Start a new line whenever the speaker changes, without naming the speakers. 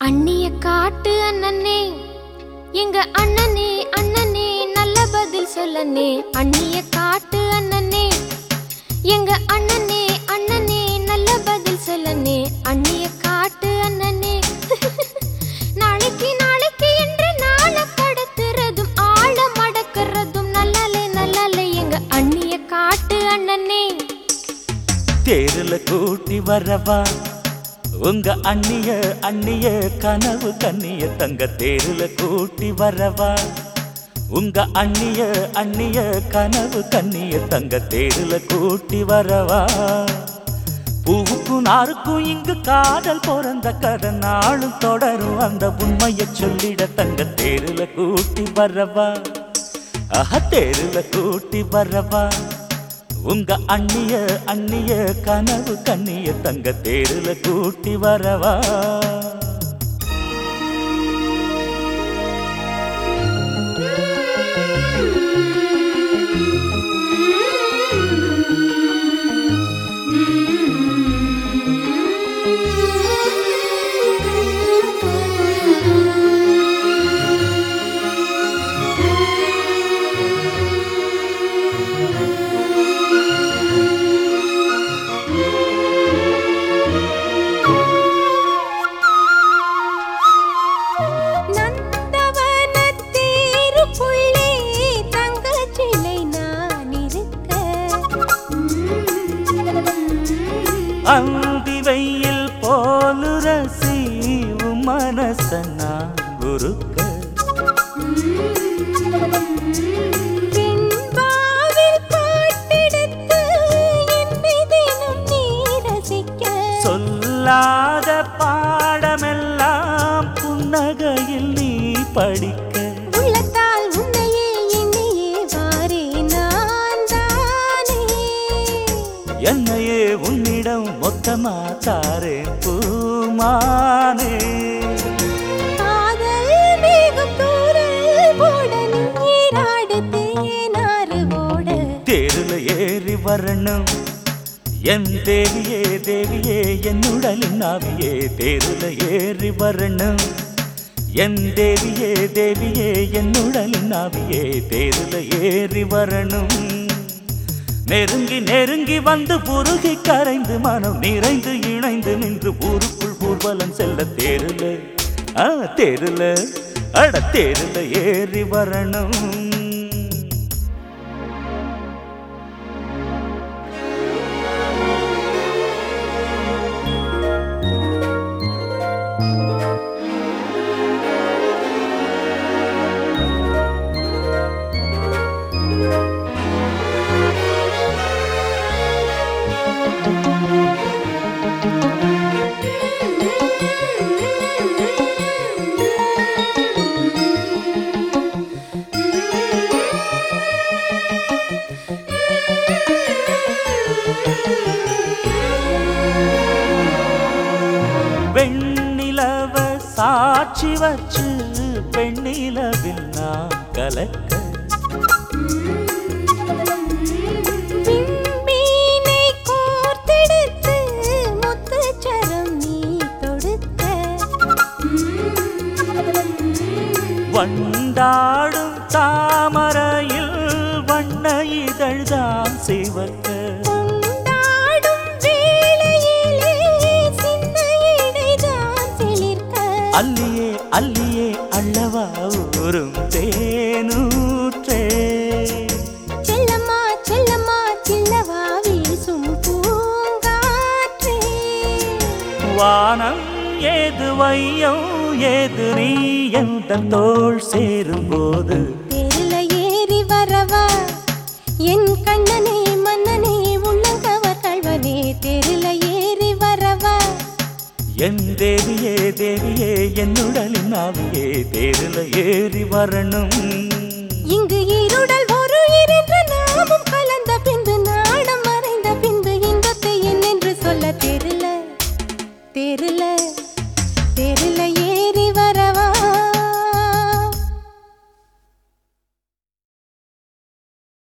அண்ணிய காட்டு அண்ணனே எங்க அண்ணனே அண்ணனே நல்ல பதில் சொல்லனே அண்ணிய காட்டு அண்ணனே எங்க அண்ணனே அண்ணனே நல்ல பதில் சொல்லனே அண்ணிய காட்டு அண்ணனே நாளைக்கு நாளைக்கு என்று நாள படுத்துறதும் ஆழ மடக்கிறதும் நல்லாலே நல்லாலே எங்க அண்ணிய காட்டு அண்ணனே
தேருல கூட்டி வரவா உங்க அண்ணிய அண்ணிய கனவு கண்ணிய தங்க தேருல கூட்டி வரவா உங்க அண்ணிய அண்ணிய கனவு கண்ணிய தங்க தேருல கூட்டி வரவா பூவுக்கும் நாருக்கும் இங்கு காதல் பிறந்த கதை நாளும் தொடரும் அந்த உண்மையை சொல்லிட தங்க தேருல கூட்டி வரவா அஹ தேருல கூட்டி வரவா உங்க அண்ணிய அண்ணிய கனவு கண்ணிய தங்க தேருல கூட்டி வரவா
நந்தவனத்தேருக்குள்ளே தங்கச் சிலை நான் இருக்க.
அந்தி வெயில் போலுரசி உன் மனச நான் உருக்க
வெண்பாவில் பாட்டெடுத்து என்னை தினம் நீ ரசிக்க.
சொல்லாத பாடமெல்லாம் புன்னகையில் நீ படிக்க
உள்ளத்தால் உன்னையே எண்ணியே வாரேன் நான் தானே.
என்னையே உன்னிடம் மொத்தமா தாரேன் பூமானே
காதல் மேகம் தூறல் போட நீராடு தேனாறு ஓட
தேருல ஏறி வரணும் என் தேவியே தேவியே என் உடலின் ஆவியே தேருல ஏறி வரணும் என் தேவியே தேவியே என் உடலின் ஆவியே தேருல ஏறி வரணும் நெருங்கி நெருங்கி வந்து புருகி கரைந்து மனம் நிறைந்து இணைந்து நின்று ஊருக்குள் ஊர்வலம் செல்ல தேருல ஆ தேருல அட தேருல ஏறி வரணும் வெண்ணிலவ சாட்சி வச்சு பெண்ணிலவில் நான் கலக்க
விண்மீனை கோர்த்தெடுத்து முத்துச்சரம் நீ தொடுக்க.
வண்டாடும் தாமரையில் வண்ண இதழ்தான் சிவக்க
கொண்டாடும் வேளையிலே சின்ன இடைதான் சிலிர்க்க.
அல்லியே அல்லியே அல்லவா ஊரும் தேனூற்றே
செல்லம்மா செல்லம்மா சில்லவா வீசும் பூங்காற்றே
வானம் ஏது வையம் ஏது நீ எந்த தோள் சேரும் போது
தெருல ஏறி வரவா என் கண்ணனே மன்னனே உள்ளங்கவர் கழ்வனே தெருல ஏறி வரவா
என் தேவியே தேவியே என் உடலின் ஆவியே தேருல ஏறி வரணும்
இங்கு இருடல்